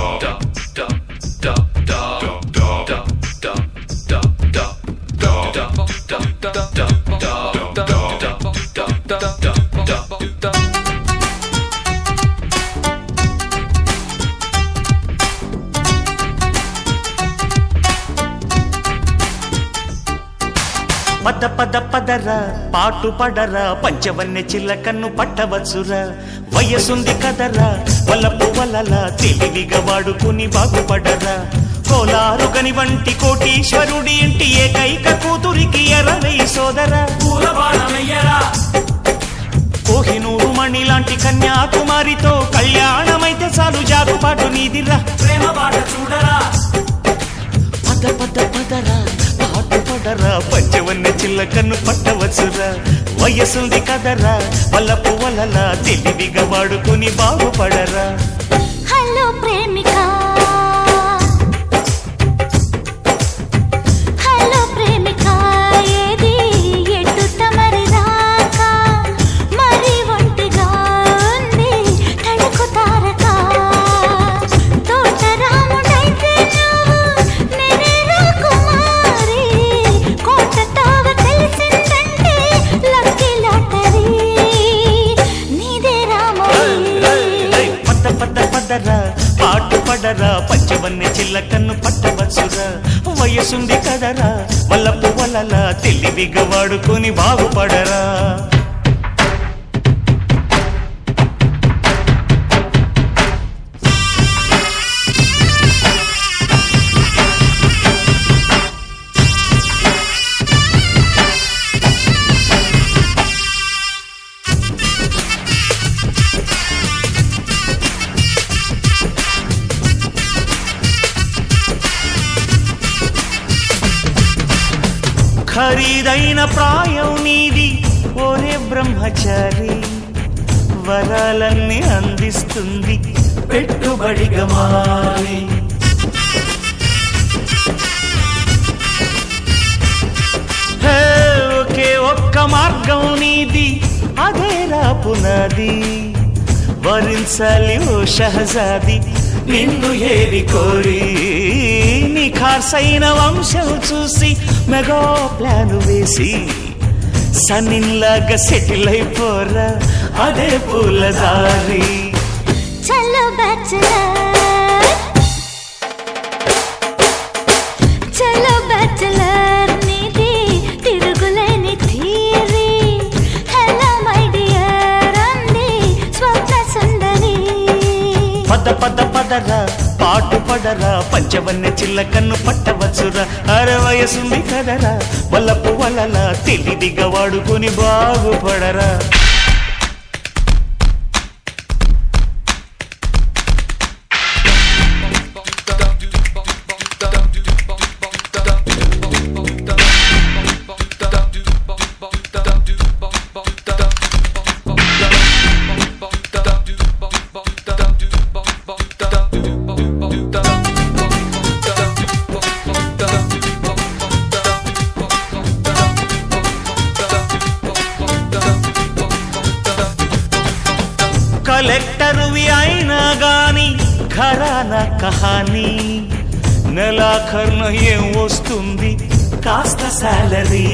పద పద పదరా పాటు పడరా పంచవన్నె చిల్లకన్ను పట్టవచ్చురా వయసుంది కదరా వలపు వలలా తెలివిగా వాడుకుని బాగుపడరా కోలారుగని వంటి కోటీశ్వరుడి ఇంటి ఏకైక కూతురికి ఎరవై సోదరా కోహినూరు మణి లాంటి కన్యాకుమారితో కళ్యాణమైతే చాలు జాగుపాటు నీదిరా పద పద పదరా పాటు పడరా పంచవన్నె చిల్లకన్ను పట్టవచ్చురా వయసుంది కదరా వల్లపు వలలా తెలివిగా వాడుకుని బాగుపడరా హలో ప్రేమిక హలో ప్రేమిక ఏది ఎటు తమరి రాక మరి ఒంటిగా ఉంది తడుకు తారక తోటరాముడైతే నువ్వు నేనే రాకుమారి కోట తావ తెలిసిందంటే లక్కీ లాటరీ నీదే రామోయ్ పద పద పదరా పాటు పడరా పంచవన్నె చిల్లకన్ను పట్టవచ్చురా వయసుంది కదరా వల్లపు వలలా తెలివిగా వాడుకుని బాగుపడరా ఖరీదైన ప్రాయం నీది ఓరే బ్రహ్మచారి వరాలన్నీ అందిస్తుంది పెట్టుబడిగా మారి హే, ఒకే ఒక్క మార్గం నీది అదేరా పునాది వరించాలి ఓ షహజాది నిన్ను ఏరి కోరి నీ ఖార్సైన వంశం చూసి మెగా ప్లాన్ వేసి సన్నిలాగా సెటిల్ అయిపోరా అదే పూల దారి చలో బ్యాచులర్ చలో బ్యాచులర్ నీది తిరుగులేని థియరీ హలో మై డియర్ అంది స్వప్న సుందరి పద పద పదరా పాటు పడరా పంచవన్నె చిల్లకన్ను పట్టవచ్చురా అర వయసుంది కదరా వల్లపు వలలా తెలివిగా వాడుకొని బాగుపడరా కలెక్టర్వి అయినా గాని ఘరానా కహానీ నెలాఖరున ఏం వస్తుంది కాస్త సాలరీ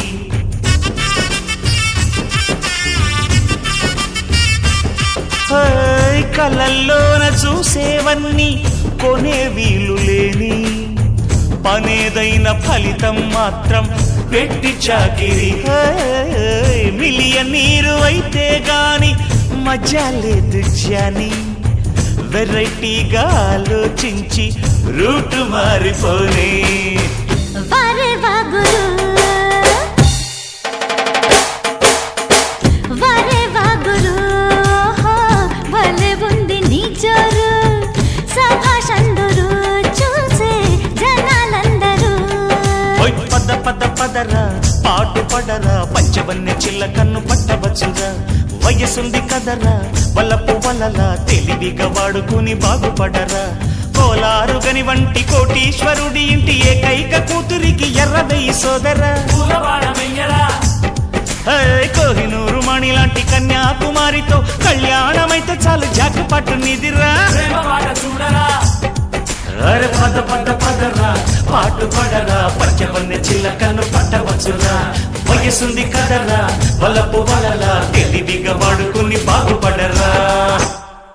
హేయ్, కలల్లోన చూసేవన్నీ కొనే వీలు లేని పనేదైన ఫలితం మాత్రం పెట్టి చాకిరి హేయ్, మిలియన్ నీరు అయితే గాని మజా లేదు జాని వెరైటీగా ఆలోచించి రూటు మారిపోనీ వారే వాగురు వారే వాగురు ఓహో, భలే ఉంది నీ జోరు సభాషందురు చూసే జనాలందరూ ఓయ్ పద పద పదరా పాటు పడరా పంచవన్నె చిల్లకన్ను పట్టవచ్చురా వయసుంది కదరా వలపు వలలా తెలివిగా వాడుకుని బాగుపడరా కోలారుగని వంటి కోటీశ్వరుడి ఇంటి ఏకైక కూతురికి ఎర్రదయ్యి సోదరా హే, కోహినూరు మణి లాంటి కన్యాకుమారితో కళ్యాణమైతే చాలు జాకపాటు నిదిరా ప్రేమ పాట చూడరా అరే పద పద పదరా పాటు పడరా పంచవన్నె చిల్లకను పట్టవచ్చురా వయసుంది కదరా వలపు వలలా తెలివిగా వాడుకుని